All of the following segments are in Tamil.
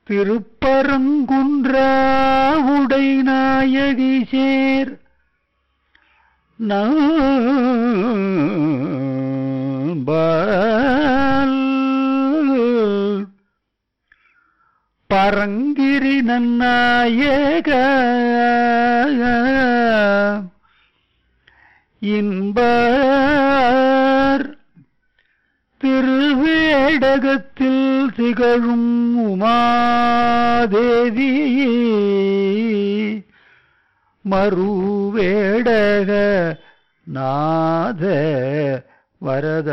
திருப்பரங்குன்ற உடை நாயகி சேர் நம்பால் பரங்கிரி நன்னாயக இன்பர் திருவேடகத்தில் திகழும் உமாதேவி மறுவேடக நாத வரத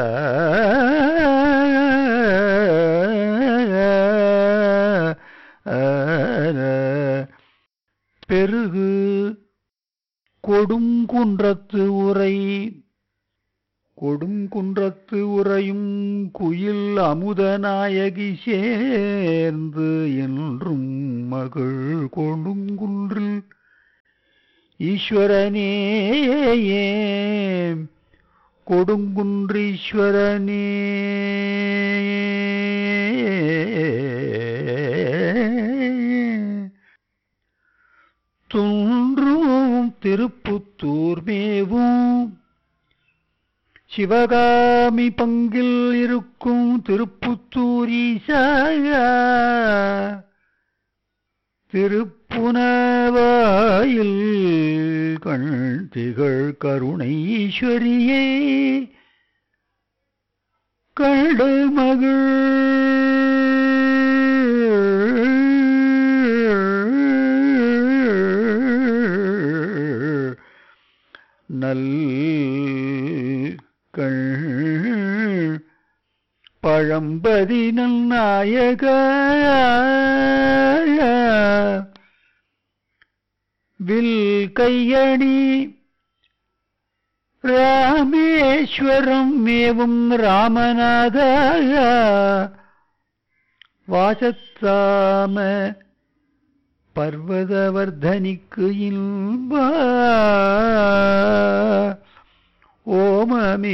பெருகு கொடுங்குன்றத்து உரை கொடுங்குன்றத்து உறையும் குயில் அமுதநாயகி சேர்ந்து என்றும் மகள் கொடுங்குன்றில் ஈஸ்வரனே கொடுங்குன்றீஸ்வரனே துன்றும் திருப்புத்தூர் மேவும் சிவகாமி பங்கில் இருக்கும் திருப்புத்தூர் ஈசா திருப்புனவாயில் கண் திகழ் கருணை ஈஸ்வரியே கண்டு மகள் நல் கண் பழம்பதி நாயக வில் கையணி ராமேஸ்வரம் மேவும் ராமநாத வாசத்தாம பர்வதவர்தனிக்கு இன்ப ஓமமே